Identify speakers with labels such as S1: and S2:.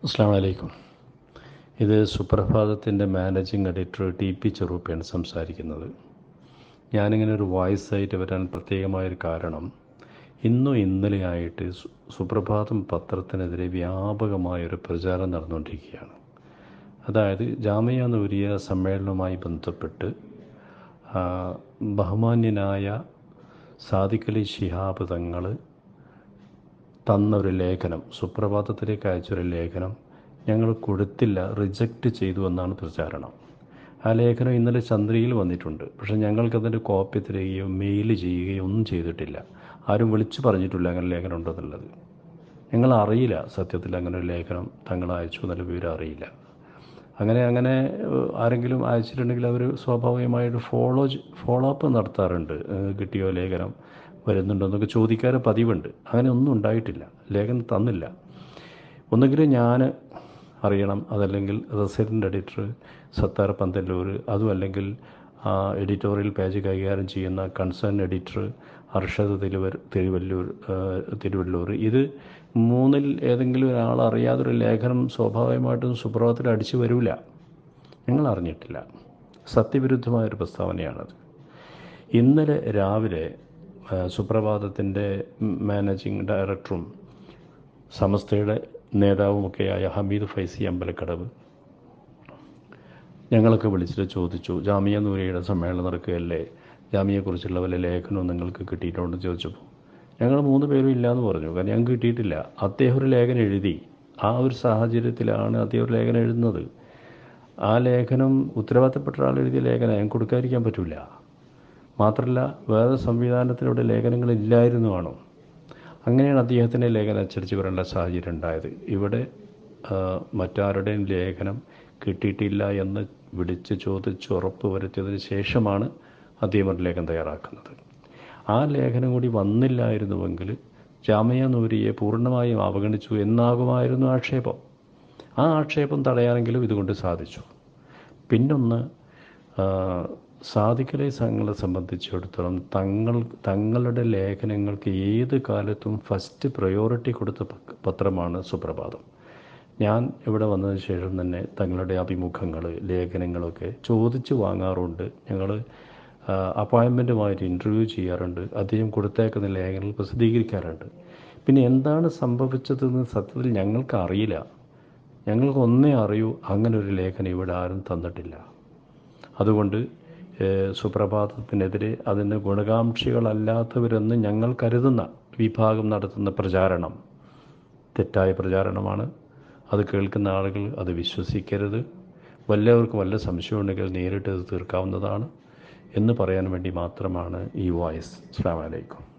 S1: അസ്സാം വലൈക്കും ഇത് സുപ്രഭാതത്തിൻ്റെ മാനേജിങ് എഡിറ്റർ ടി പി ചെറുപ്പയാണ് സംസാരിക്കുന്നത് ഞാനിങ്ങനെ ഒരു വോയിസ് ആയിട്ട് വരാൻ പ്രത്യേകമായൊരു കാരണം ഇന്നും ഇന്നലെയായിട്ട് സു- സുപ്രഭാതം പത്രത്തിനെതിരെ വ്യാപകമായൊരു പ്രചാരം നടന്നുകൊണ്ടിരിക്കുകയാണ് അതായത് ജാമിയ നൂരിയ സമ്മേളനവുമായി ബന്ധപ്പെട്ട് ആ, ബഹുമാന്യനായ സാദിഖലി ശിഹാബ് തങ്ങൾ തന്ന ഒരു ലേഖനം സുപ്രഭാതത്തിലേക്ക് അയച്ചൊരു ലേഖനം ഞങ്ങൾ കൊടുത്തില്ല റിജക്റ്റ് ചെയ്തു എന്നാണ് പ്രചാരണം ആ ലേഖനം ഇന്നലെ ചന്ദ്രയിൽ വന്നിട്ടുണ്ട് പക്ഷേ ഞങ്ങൾക്കതിൻ്റെ കോപ്പി തരികയോ മെയിൽ ചെയ്യുകയോ ഒന്നും ചെയ്തിട്ടില്ല ആരും വിളിച്ചു പറഞ്ഞിട്ടില്ല അങ്ങനെ ലേഖനം ഉണ്ടെന്നുള്ളത് ഞങ്ങൾ അറിയില്ല സത്യത്തിൽ അങ്ങനെ ഒരു ലേഖനം തങ്ങൾ അയച്ചു എന്നുള്ള വിവരം അറിയില്ല അങ്ങനെ അങ്ങനെ ഏഹ്, ആരെങ്കിലും അയച്ചിട്ടുണ്ടെങ്കിൽ അവർ സ്വാഭാവികമായിട്ട് ഫോളോ ഫോളോ അപ്പ് നടത്താറുണ്ട് ഏഹ്, കിട്ടിയോ ലേഖനം വരുന്നുണ്ടോ എന്നൊക്കെ ചോദിക്കാറ് പതിവുണ്ട് അങ്ങനെ ഒന്നും ഉണ്ടായിട്ടില്ല ലേഖനം തന്നില്ല ഒന്നുകിൽ ഞാൻ അറിയണം അതല്ലെങ്കിൽ റെസിഡൻ്റ് എഡിറ്റർ സത്താർ പന്തല്ലൂർ അതും അല്ലെങ്കിൽ ആ, എഡിറ്റോറിയൽ പേജ് കൈകാര്യം ചെയ്യുന്ന കൺസേൺ എഡിറ്റർ അർഷദ് തിരുവർ തിരുവല്ലൂർ ആ, തിരുവല്ലൂർ ഇത് മൂന്നിൽ ഏതെങ്കിലും ഒരാൾ അറിയാതൊരു ലേഖനം സ്വാഭാവികമായിട്ടും സുപ്രഭാതത്തിൽ അടിച്ചു വരില്ല ഞങ്ങൾ അറിഞ്ഞിട്ടില്ല സത്യവിരുദ്ധമായൊരു പ്രസ്താവനയാണത് ഇന്നലെ രാവിലെ ആ, സുപ്രഭാതത്തിൻ്റെ മാനേജിങ് ഡയറക്ടറും സമസ്തയുടെ നേതാവുമൊക്കെയായ ഹമീദ് ഫൈസി അമ്പലക്കടവ് ഞങ്ങളൊക്കെ വിളിച്ചിട്ട് ചോദിച്ചു ജാമിയ നൂരയുടെ സമ്മേളനം നടക്കുകയല്ലേ ജാമിയെക്കുറിച്ചുള്ള വല്ല ലേഖനവും നിങ്ങൾക്ക് കിട്ടിയിട്ടുണ്ടെന്ന് ചോദിച്ചപ്പോൾ ഞങ്ങൾ മൂന്ന് പേരും ഇല്ലയെന്ന് പറഞ്ഞു കാരണം ഞങ്ങൾക്ക് കിട്ടിയിട്ടില്ല അദ്ദേഹം ഒരു ലേഖനം എഴുതി ആ ഒരു സാഹചര്യത്തിലാണ് അദ്ദേഹം ഒരു ലേഖനം എഴുതുന്നത് ആ ലേഖനം ഉത്തരവാദിത്തപ്പെട്ട ഒരാൾ എഴുതിയ ലേഖനം ഞങ്ങൾക്ക് കൊടുക്കാതിരിക്കാൻ പറ്റില്ല മാത്രമല്ല വേറെ സംവിധാനത്തിലൂടെ ലേഖനങ്ങൾ ഇല്ലായിരുന്നു കാണും അങ്ങനെയാണ് അദ്ദേഹത്തിൻ്റെ ലേഖനം അച്ചടിച്ച് വരേണ്ട സാഹചര്യം ഉണ്ടായത് ഇവിടെ ആ, മറ്റാരുടെയും ലേഖനം കിട്ടിയിട്ടില്ല എന്ന് വിളിച്ച് ചോദിച്ച് ഉറപ്പ് വരുത്തിയതിന് ശേഷമാണ് അദ്ദേഹം ഒരു ലേഖനം തയ്യാറാക്കുന്നത് ആ ലേഖനം കൂടി വന്നില്ലായിരുന്നുവെങ്കിൽ ജാമിയ നൂരിയെ പൂർണ്ണമായും അവഗണിച്ചു എന്നാകുമായിരുന്നു ആക്ഷേപം ആ ആക്ഷേപം തടയാനെങ്കിലും ഇതുകൊണ്ട് സാധിച്ചു പിന്നൊന്ന് ആ, സാദിഖലി സംഘങ്ങളെ സംബന്ധിച്ചിടത്തോളം തങ്ങൾ തങ്ങളുടെ ലേഖനങ്ങൾക്ക് ഏത് കാലത്തും ഫസ്റ്റ് പ്രയോറിറ്റി കൊടുത്ത പ- പത്രമാണ് സുപ്രഭാതം ഞാൻ ഇവിടെ വന്നതിന് ശേഷം തന്നെ തങ്ങളുടെ അഭിമുഖങ്ങൾ ലേഖനങ്ങളൊക്കെ ചോദിച്ച് വാങ്ങാറുണ്ട് ഞങ്ങൾ അപ്പോയിൻമെൻറ്റുമായിട്ട് ഇൻ്റർവ്യൂ ചെയ്യാറുണ്ട് അദ്ദേഹം കൊടുത്തേക്കുന്ന ലേഖനങ്ങൾ പ്രസിദ്ധീകരിക്കാറുണ്ട് പിന്നെ എന്താണ് സംഭവിച്ചതെന്ന് സത്യത്തിൽ ഞങ്ങൾക്ക് അറിയില്ല ഞങ്ങൾക്ക് ഒന്നേ അറിയൂ അങ്ങനെ ഒരു ലേഖനം ഇവിടെ ആരും തന്നിട്ടില്ല അതുകൊണ്ട് ഏഹ്, സുപ്രഭാതത്തിനെതിരെ അതിന് ഗുണകാംക്ഷികളല്ലാത്തവരെന്ന് ഞങ്ങൾ കരുതുന്ന വിഭാഗം നടത്തുന്ന പ്രചാരണം തെറ്റായ പ്രചാരണമാണ് അത് കേൾക്കുന്ന ആളുകൾ അത് വിശ്വസിക്കരുത് വല്ലവർക്കും വല്ല സംശയമുണ്ടെങ്കിൽ നേരിട്ട് ഇത് തീർക്കാവുന്നതാണ് എന്ന് പറയാൻ വേണ്ടി മാത്രമാണ് ഈ വോയിസ് അസ്സാം വലൈക്കും